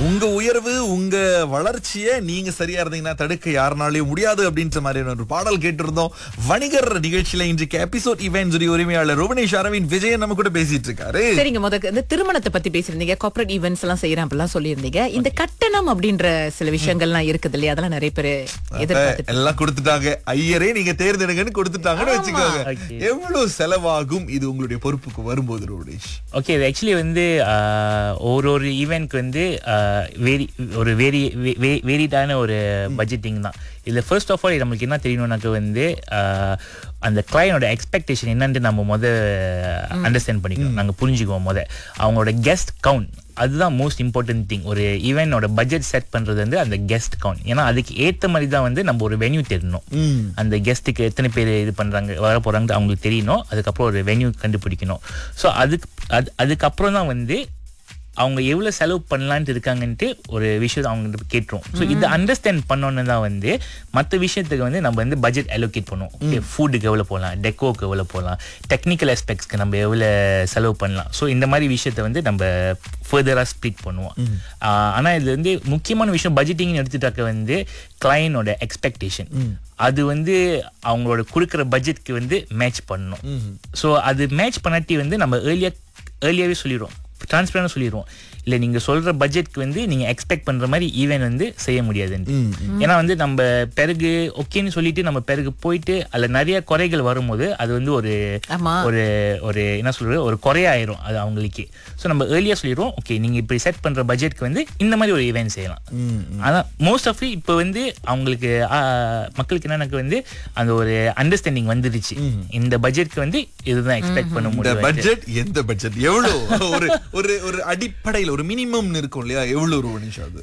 உங்க உயர்வு உங்க வளர்ச்சியை நீங்க சரியா இருந்தீங்கன்னா தடுக்க யாருனாலையும் முடியாது அப்படின்ற மாதிரியான ஒரு பாடல் கேட்டிருந்தோம் வணிகர் நிகழ்ச்சியில இன்றைக்கு எபிசோட் இவென்ட் உரிமையாளர் ருவனேஷ் அரவிந்த் விஜயன் நம்ம கூட பேசிட்டு இருக்காரு சரிங்க முதல்ல இந்த திருமணத்தை பத்தி பேசியிருந்தீங்க கார்ப்பரேட் ஈவெண்ட்ஸ் எல்லாம் செய்யறேன் அப்படிலாம் சொல்லியிருந்தீங்க இந்த கட்டணம் அப்படின்ற சில விஷயங்கள்லாம் இருக்குது இல்லையா அதெல்லாம் நிறைய பேர் எதிர்பார்த்துட்டு எல்லாம் கொடுத்துட்டாங்க ஐயரே நீங்க தேர்ந்தெடுங்கன்னு கொடுத்துட்டாங்கன்னு வச்சுக்கோங்க Okay. எவ்வளவு செலவாகும் இது உங்களுடைய பொறுப்புக்கு வரும்போது ருவனேஷ் ஓகே இது ஆக்சுவலி வந்து ஆஹ், ஒரு ஒரு ஈவெண்ட்க்கு வந்து வேரி ஒரு வேரி வேரிடான ஒரு பட்ஜெட்டிங் தான் இதில் ஃபர்ஸ்ட் ஆஃப் ஆல் நம்மளுக்கு என்ன தெரியணும்னாக்க வந்து ஆஹ், அந்த கிளையனோட எக்ஸ்பெக்டேஷன் என்னன்ட்டு நம்ம முத அண்டர்ஸ்டாண்ட் பண்ணிக்கணும் நாங்கள் புரிஞ்சுக்குவோம் முத அவங்களோட கெஸ்ட் கவுண்ட் அதுதான் மோஸ்ட் இம்பார்ட்டன்ட் திங் ஒரு ஈவெண்டோட பட்ஜெட் செட் பண்றது வந்து அந்த கெஸ்ட் கவுண்ட் ஏன்னா அதுக்கு ஏத்த மாதிரி தான் வந்து நம்ம ஒரு வென்யூ தெரியணும் ம். அந்த கெஸ்ட்டுக்கு எத்தனை பேர் இது பண்றாங்க வர போறாங்க அவங்களுக்கு தெரியணும் அதுக்கப்புறம் ஒரு வென்யூ கண்டுபிடிக்கணும் ஸோ அதுக்கு அது அதுக்கப்புறம் தான் வந்து அவங்க எவ்வளவு செலவு பண்ணலான்ட்டு இருக்காங்கன்ட்டு ஒரு விஷயத்தை அவங்க கேட்டுரும் ஸோ இதை அண்டர்ஸ்டாண்ட் பண்ணோன்னு தான் வந்து மற்ற விஷயத்துக்கு வந்து நம்ம வந்து பட்ஜெட் அலோகேட் பண்ணுவோம் ஓகே ஃபுட்டுக்கு எவ்வளோ போகலாம் டெக்கோக்கு எவ்வளோ போகலாம் டெக்னிக்கல் ஆஸ்பெக்ட்ஸ்க்கு நம்ம எவ்வளோ செலவு பண்ணலாம் ஸோ இந்த மாதிரி விஷயத்தை வந்து நம்ம ஃபர்தராக ஸ்ப்ளிட் பண்ணுவோம் ஆஹ் ஆனா இது வந்து முக்கியமான விஷயம் பட்ஜெட்டிங்னு எடுத்துட்டாக்க வந்து கிளையனோட எக்ஸ்பெக்டேஷன் அது வந்து அவங்களோட கொடுக்குற பட்ஜெட்க்கு வந்து மேட்ச் பண்ணணும் ஸோ அது மேட்ச் பண்ணாட்டி வந்து நம்ம ஏர்லியா ஏர்லியாவே சொல்லிடுவோம் டிரான்ஸ்பரண்டாக சொல்லிடுவோம் இல்லை நீங்கள் சொல்கிற பட்ஜெட்க்கு வந்து நீங்கள் எக்ஸ்பெக்ட் பண்ணுற மாதிரி ஈவென்ட் வந்து செய்ய முடியாதுன்ட்டு ஏன்னா வந்து நம்ம பிறகு ஓகேன்னு சொல்லிட்டு நம்ம பிறகு போயிட்டு அதில் நிறைய குறைகள் வரும்போது அது வந்து ஒரு ஆமா ஒரு ஒரு என்ன சொல்றது ஒரு குறையாயிரும் அது அவங்களுக்கே ஸோ நம்ம ஏர்லியாக சொல்லிடுவோம் ஓகே நீங்கள் இப்படி செட் பண்ணுற பட்ஜெட்க்கு வந்து இந்த மாதிரி ஒரு ஈவெண்ட் செய்யலாம் அதான் மோஸ்ட் ஆஃப் இப்போ வந்து அவங்களுக்கு ஆ, மக்களுக்கு என்னன்னாக்க வந்து அந்த ஒரு அண்டர்ஸ்டாண்டிங் வந்துடுச்சு இந்த பட்ஜெட்க்கு வந்து இதுதான் எக்ஸ்பெக்ட் பண்ண இந்த முடியும் பட்ஜெட் எந்த பட்ஜெட் எவ்வளவு ஒரு ஒரு ஒரு அடிப்படையில் ஒரு மினிமம் இருக்கும் இல்லையா எவ்வளவு ருவனேஷ் அது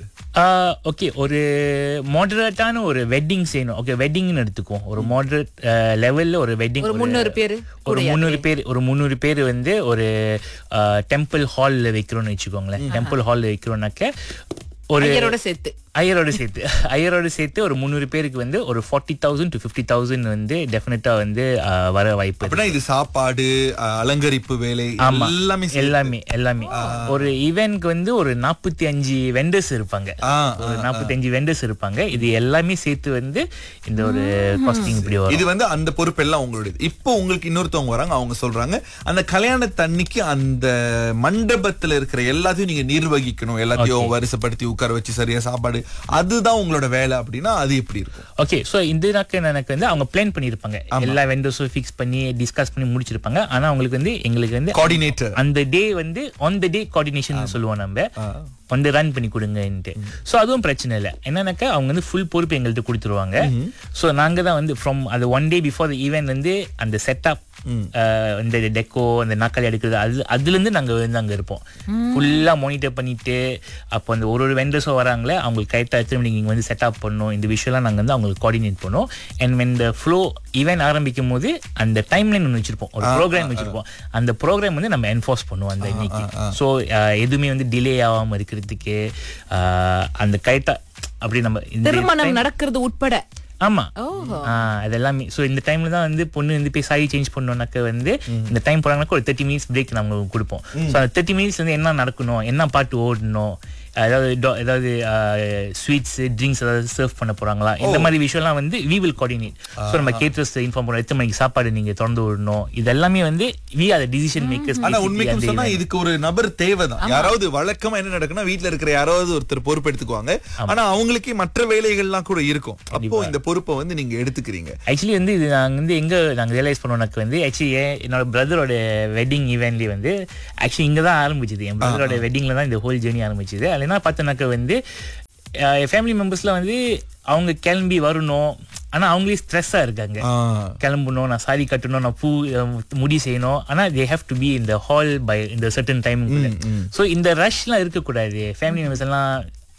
ஓகே ஒரு மாடரேட்டான ஒரு வெட்டிங் செய்யணும் ஓகே வெட்டிங்னு எடுத்துக்குவோம் ஒரு மாடரேட் லெவல்ல ஒரு வெட்டிங் ஒரு முந்நூறு பேரு ஒரு முந்நூறு பேர் ஒரு முந்நூறு பேர் வந்து ஒரு டெம்பிள் ஹால்ல வைக்கிறோம்னு வச்சுக்கோங்களேன் டெம்பிள் ஹால்ல வைக்கிறோம்னாக்க ஒரு ஐயரோட சேர்த்து ஐயரோட சேர்த்து ஐயரோட சேர்த்து ஒரு முந்நூறு பேருக்கு வந்து ஒரு forty thousand to fifty thousand வந்து டெஃபினட்டா வந்து ஆஹ், வர வாய்ப்பு இருக்கு. அப்படின்னா இது சாப்பாடு அஹ், அலங்கரிப்பு வேலை ஆமா எல்லாமே சேர்த்து. எல்லாமே எல்லாமே ஒரு ஈவென்ட்க்கு வந்து ஒரு நாற்பத்தி அஞ்சு வெண்டர்ஸ் இருப்பாங்க ஆ, ஒரு நாற்பத்தி அஞ்சு வெண்டர்ஸ் இருப்பாங்க இது எல்லாமே சேர்த்து வந்து இந்த ஒரு காஸ்டிங் இப்படி வரும் இது வந்து அந்த பொறுப்பு எல்லாம் உங்களுடையது இப்போ உங்களுக்கு இன்னொருத்தவங்க வராங்க அவங்க சொல்றாங்க அந்த கல்யாணத்தன்னைக்கு அந்த மண்டபத்துல இருக்கிற எல்லாத்தையும் நீங்க நிர்வகிக்கணும் எல்லாத்தையும் வரிசைப்படுத்தி உட்கார வச்சு சரியா சாப்பாடு அதுதான் உங்களோட வேலை அப்படின்னா அது எப்படி இருக்கும் ஓகே ஸோ இதுனாக்க எனக்கு வந்து அவங்க பிளான் பண்ணியிருப்பாங்க எல்லா வெண்டர்ஸும் ஃபிக்ஸ் பண்ணி டிஸ்கஸ் பண்ணி முடிச்சிருப்பாங்க ஆனா அவங்களுக்கு வந்து எங்களுக்கு வந்து கோஆர்டினேட்டர் அந்த டே வந்து ஆன் த டே கோஆர்டினேஷன் சொல்லுவோம் நம்ம வந்து ரன் பண்ணி கொடுங்கன்ட்டு ஸோ அதுவும் பிரச்சனை இல்லை என்னன்னாக்கா அவங்க வந்து ஃபுல் பொறுப்பு எங்கள்கிட்ட கொடுத்துருவாங்க ஸோ நாங்க தான் வந்து ஃப்ரம் அது one day before the event வந்து அந்த செட்டப் இந்த டெக்கோ அந்த நாக்காளி எடுக்கிறது அது அதுலேருந்து நாங்கள் வந்து அங்கே இருப்போம் ஃபுல்லாக மானிட்டர் பண்ணிட்டு அப்போ அந்த ஒரு ஒரு வெண்டர்ஸும் வராங்களே அவங்களுக்கு கரெக்டாக எத்தனை மணிக்கு இங்கே வந்து செட்டப் பண்ணணும் இந்த விஷயம்லாம் நாங்கள் வந்து அவங்களுக்கு கோஆர்டினேட் பண்ணுவோம் and when the flow event ஆரம்பிக்கும் போது அந்த டைம்லைன் ஒன்று வச்சிருப்போம் ஒரு ப்ரோக்ராம் வச்சிருப்போம் அந்த ப்ரோக்ராம் வந்து நம்ம என்ஃபோர்ஸ் பண்ணுவோம் அந்த இன்னைக்கு ஸோ எதுவுமே வந்து டிலே ஆகாமல் இருக்கிறதுக்கு ஆஹ், அந்த கரெக்டாக அப்படி நம்ம இந்த திருமணம் time- நடக்கிறது உட்பட ஆமா ஓஹோ. ஆஹ் அது எல்லாமே ஸோ இந்த டைம்ல தான் வந்து பொண்ணு வந்து போய் சாரி சேஞ்ச் பண்ணோம்னாக்க வந்து இந்த டைம் போறாங்கனாக்க ஒரு தேர்ட்டி மினிட்ஸ் பிரேக் நம்ம கொடுப்போம் ஸோ அந்த தேர்ட்டி மினிட்ஸ் வந்து என்ன நடக்கணும் என்ன பாட்டு ஓடணும் அதாவது do- ஏதாவது ஸ்வீட்ஸ் ட்ரிங்க்ஸ் ஏதாவது சர்வ் பண்ண போறாங்களா இந்த மாதிரி விஷயம்லாம் வந்து வி வில் கோஆர்டினேட் ஸோ நம்ம கேட்டர்ஸ் இன்ஃபார்ம் பண்ணுவோம் எத்தனை மணிக்கு சாப்பாடு நீங்க திறந்து விடணும் இதெல்லாமே வந்து வி ஆர் டிசிஷன் மேக்கர்ஸ் ஆனா உண்மைக்கும் சொன்னா இதுக்கு ஒரு நபர் தேவைதான் யாராவது வழக்கமா என்ன நடக்குன்னா வீட்ல இருக்கிற யாராவது ஒருத்தர் பொறுப்பு எடுத்துக்குவாங்க ஆனா அவங்களுக்கே மற்ற வேலைகள்லாம் கூட இருக்கும் அப்போ இந்த பொறுப்பை வந்து நீங்க எடுத்துக்கிறீங்க ஆக்சுவலி வந்து இது நாங்கள் வந்து எங்கே நாங்கள் ரியலைஸ் பண்ணோம்னாக்க வந்து ஆக்சுவலி என்னோட பிரதரோட வெட்டிங் ஈவெண்ட்லேயே வந்து ஆக்சுவலி இங்கே தான் ஆரம்பிச்சது என் பிரதரோட வெட்டிங்கில் தான் இந்த ஹோல் ஜேர்னி ஆரம்பிச்சது அதில் என்ன பார்த்தோன்னாக்க வந்து அஹ், என் ஃபேமிலி மெம்பர்ஸ்லாம் வந்து அவங்க கிளம்பி வரணும் ஆனால் அவங்களே ஸ்ட்ரெஸ்ஸாக இருக்காங்க ஆ. கிளம்பணும் நான் சாரி கட்டணும் நான் பூ அஹ், முடி செய்யணும் ஆனா தே ஹேவ் டு பி இந்த ஹால் பை இந்த சர்டன் டைம் ஸோ இந்த ரஷ்லாம் இருக்கக்கூடாது ஃபேமிலி மெம்பர்ஸ் எல்லாம்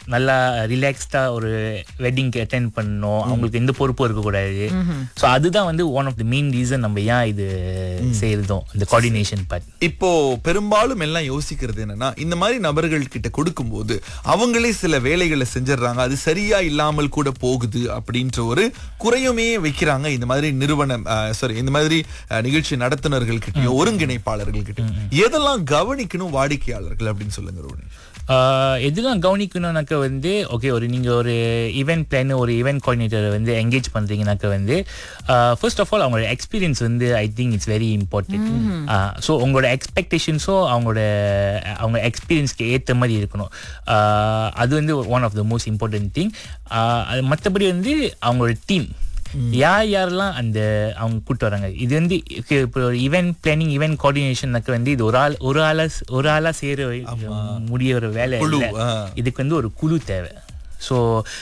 நல்லா ரிலாக்ஸ்டா ஒரு வெட்டிங்க்கு அட்டென்ட் பண்ணணும் அவங்களுக்கு எந்த பொறுப்பும் இருக்கக்கூடாது ஸோ அதுதான் வந்து one of the main reason நம்ம ஏன் இது செய்யறதும் இந்த கோஆர்டினேஷன் பார்ட் இப்போ பெரும்பாலும் எல்லாம் யோசிக்கிறது என்னன்னா இந்த மாதிரி நபர்கள் கிட்ட கொடுக்கும்போது அவங்களே சில வேலைகளை செஞ்சிடறாங்க அது சரியா இல்லாமல் கூட போகுது அப்படின்ற ஒரு குறையுமே வைக்கிறாங்க இந்த மாதிரி நிறுவனம் சாரி இந்த மாதிரி அஹ், நிகழ்ச்சி நடத்துனர்கள் கிட்டயும் ஒருங்கிணைப்பாளர்கள் கிட்டயும் எதெல்லாம் கவனிக்கணும் வாடிக்கையாளர்கள் அப்படின்னு சொல்லுங்க ரோனி ஆஹ் எதுலாம் கவனிக்கணும்னாக்க வந்து ஓகே ஒரு நீங்கள் ஒரு ஈவெண்ட் பிளான் ஒரு ஈவெண்ட் கோஆர்டினேட்டரை வந்து என்கேஜ் பண்ணுறீங்கனாக்க வந்து ஃபர்ஸ்ட் ஆஃப் ஆல் அவங்களோட எக்ஸ்பீரியன்ஸ் வந்து I think it's very important so உங்களோட எக்ஸ்பெக்டேஷன்ஸோ அவங்களோட அவங்க எக்ஸ்பீரியன்ஸ்க்கு ஏற்ற மாதிரி இருக்கணும் ஆஹ் அது வந்து one of the most important thing அது மற்றபடி வந்து அவங்களோட டீம் யார் யாரெல்லாம் அந்த அவங்க கூட்டு வராங்க இது வந்து okay, இப்போ ஈவெண்ட் பிளானிங் ஈவெண்ட் கோஆர்டினேஷனுக்கு வந்து இது ஒரு ஆள் ஒரு ஆளா ஒரு ஆளா செய்யற முடிய ஒரு வேலை குழு, இல்லை ஆ. இதுக்கு வந்து ஒரு குழு தேவை ஸோ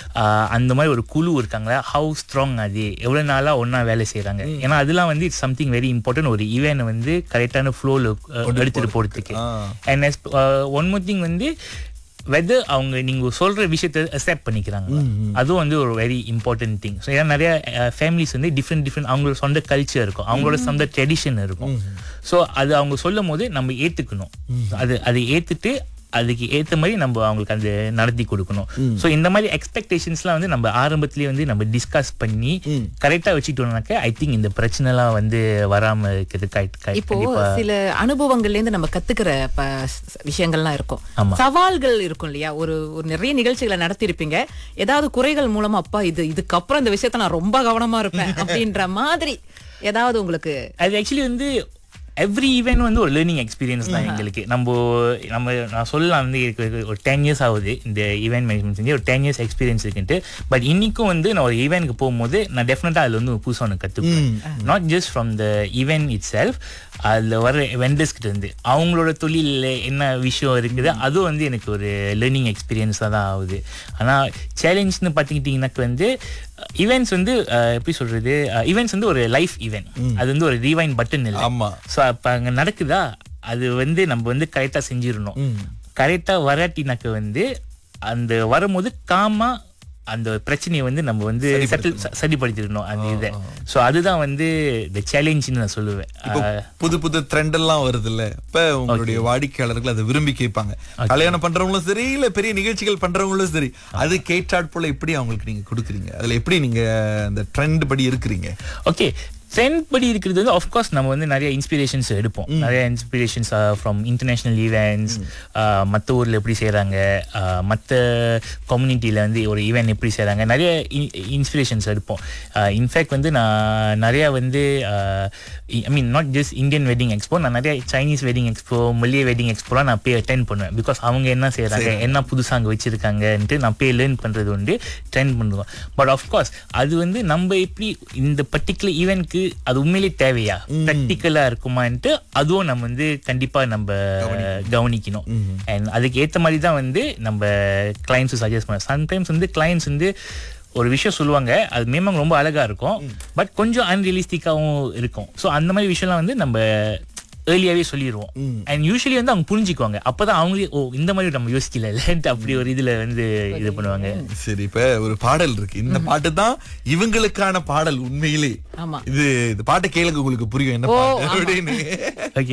அந்த மாதிரி ஒரு குழு இருக்காங்களா ஹவு ஸ்ட்ராங் அது எவ்வளோ நாளாக ஒன்றா வேலை செய்கிறாங்க ஏன்னா அதெல்லாம் வந்து இட்ஸ் சம்திங் வெரி இம்பார்ட்டன்ட் ஒரு ஈவெண்ட் வந்து கரெக்டான ஃப்ளோவில் எடுத்துகிட்டு போகிறதுக்கு ஆ. அண்ட் ஒன் மோர் திங் வந்து வெதர் அவங்க நீங்க சொல்ற விஷயத்தை அக்செப்ட் பண்ணிக்கிறாங்க அதுவும் வந்து ஒரு வெரி இம்பார்ட்டன்ட் திங் ஸோ ஏன்னா நிறைய ஃபேமிலிஸ் வந்து டிஃப்ரெண்ட் டிஃப்ரெண்ட் அவங்களோட சொந்த கல்ச்சர் இருக்கும் அவங்களோட சொந்த ட்ரெடிஷன் இருக்கும் ஸோ அது அவங்க சொல்லும் போது நம்ம ஏத்துக்கணும் அது அதை ஏத்துட்டு அதுக்கு ஏத்த மாதிரி நம்ம அவங்களுக்கு அந்த நடத்தி கொடுக்கணும் ஸோ இந்த மாதிரி எக்ஸ்பெக்டேஷன்ஸ்லாம் வந்து நம்ம ஆரம்பத்திலேயே வந்து நம்ம டிஸ்கஸ் பண்ணி கரெக்டாக வச்சுக்கிட்டோம்னாக்க ஐ திங்க் இந்த பிரச்சனைலாம் வந்து வராம இருக்கிறது கரெக்ட் இப்போ கண்டிப்பா சில அனுபவங்கள்ல இருந்து நம்ம கத்துக்கிற ப- ஸ்- விஷயங்கள்லாம் இருக்கும் ஆமா. சவால்கள் இருக்கும் இல்லையா ஒரு ஒரு நிறைய நிகழ்ச்சிகளை நடத்திருப்பீங்க ஏதாவது குறைகள் மூலமா அப்பா இது இதுக்கப்புறம் இந்த விஷயத்த நான் ரொம்ப கவனமா இருப்பேன் அப்படின்ற மாதிரி ஏதாவது உங்களுக்கு அது ஆக்சுவலி வந்து எவ்ரி ஈவெண்ட் வந்து ஒரு லேர்னிங் எக்ஸ்பீரியன்ஸ் தான் எங்களுக்கு நம்ம நம்ம நான் சொல்லலாம் வந்து எனக்கு ஒரு- ஒரு டென் இயர்ஸ் ஆகுது இந்த ஈவெண்ட் மேனேஜ்மெண்ட் செஞ்சு ஒரு டென் இயர்ஸ் எக்ஸ்பீரியன்ஸ் இருக்குன்ட்டு பட் இன்னைக்கும் வந்து நான் ஒரு ஈவெண்ட்க்கு போகும்போது நான் டெஃபினட்டாக அதில் வந்து புதுசாக ஒன்று கற்றுப்பேன் not just from the event itself அதில் வர வெண்டர்ஸ் கிட்ட இருந்து அவங்களோட தொழிலில் என்ன விஷயம் இருக்குது அதுவும் வந்து எனக்கு ஒரு லேர்னிங் எக்ஸ்பீரியன்ஸாக தான் ஆகுது ஆனால் சேலஞ்ச்னு பார்த்துக்கிட்டிங்கனாக்க வந்து ஈவெண்ட்ஸ் வந்து அஹ், எப்படி சொல்றது ஈவெண்ட்ஸ் வந்து ஒரு லைஃப் ஈவெண்ட் அது வந்து ஒரு ரீவைன் பட்டன் இல்லை ஆமா ஸோ அப்போ அங்கே நடக்குதா அது வந்து நம்ம வந்து கரெக்டாக செஞ்சிடணும் கரெக்டாக வராட்டினாக்க வந்து அந்த வரும்போது காமா அந்த பிரச்சனையை வந்து நம்ம வந்து செட்டில் சரிப்படுத்திடணும் அந்த இதை ஸோ அதுதான் வந்து இந்த சேலஞ்சுன்னு நான் சொல்லுவேன் இப்போ புது புது ட்ரெண்ட் எல்லாம் வருது இல்ல இப்ப உங்களுடைய வாடிக்கையாளர்கள் அதை விரும்பி கேட்பாங்க கல்யாணம் பண்றவங்களும் சரி இல்ல பெரிய நிகழ்ச்சிகள் பண்றவங்களும் சரி அது கேட்டாட் போல எப்படி அவங்களுக்கு நீங்க கொடுக்குறீங்க அதுல எப்படி நீங்க அந்த ட்ரெண்ட் படி இருக்கிறீங்க ஓகே ட்ரெண்ட் படி இருக்கிறது வந்து ஆஃப்கோர்ஸ் நம்ம வந்து நிறைய இன்ஸ்பிரேஷன்ஸ் எடுப்போம் நிறைய இன்ஸ்பிரேஷன்ஸ் ஃப்ரம் இன்டர்நேஷ்னல் ஈவெண்ட்ஸ் மற்ற ஊரில் எப்படி செய்கிறாங்க மற்ற கம்யூனிட்டியில் வந்து ஒரு ஈவெண்ட் எப்படி செய்கிறாங்க நிறைய இன்ஸ்பிரேஷன்ஸ் எடுப்போம் இன்ஃபேக்ட் வந்து நான் நிறையா வந்து I mean not just Indian wedding expo நான் நிறைய சைனீஸ் வெட்டிங் எக்ஸ்போ மல்லிய வெட்டிங் எக்ஸ்போலாம் நான் போய் அட்டென்ட் பண்ணுவேன் பிகாஸ் அவங்க என்ன செய்கிறாங்க என்ன புதுசாக அங்கே வச்சுருக்காங்கன்ட்டு நான் போய் லேர்ன் பண்ணுறது உண்டு ட்ரெண்ட் பண்ணுவோம் பட் ஆஃப்கோர்ஸ் அது வந்து நம்ம எப்படி இந்த பர்டிகுலர் ஈவெண்ட்க்கு அது உண்மையிலே தேவையா ப்ராக்டிக்கலா இருக்குமான்ட்டு அதுவும் நம்ம வந்து கண்டிப்பா நம்ம கவனிக்கணும் அண்ட் அதுக்கு ஏத்த மாதிரி தான் வந்து நம்ம கிளைண்ட்ஸ் சஜஸ்ட் பண்ண சம்டைம்ஸ் வந்து கிளைண்ட்ஸ் வந்து ஒரு விஷயம் சொல்லுவாங்க அது மேமாங்க ரொம்ப அழகா இருக்கும் பட் கொஞ்சம் அன்ரியலிஸ்டிக்காவும் இருக்கும் ஸோ அந்த மாதிரி விஷயம்லாம் வந்து நம்ம ஏர்லியாவே சொல்லிடுவோம் அண்ட் யூஸ்வலி வந்து அவங்க புரிஞ்சுக்குவாங்க அப்பதான் அவங்களே ஓ இந்த மாதிரி நம்ம யோசிக்கல இல்லைன்ட்டு அப்படி ஒரு இதுல வந்து இது பண்ணுவாங்க சரி இப்ப ஒரு பாடல் இருக்கு இந்த பாட்டு தான் இவங்களுக்கான பாடல் உண்மையிலே ஆமா இது இந்த பாட்டை கேளுங்க உங்களுக்கு புரியும் என்ன ஓ, பாட்டு ஆமா. அப்படின்னு ஓகே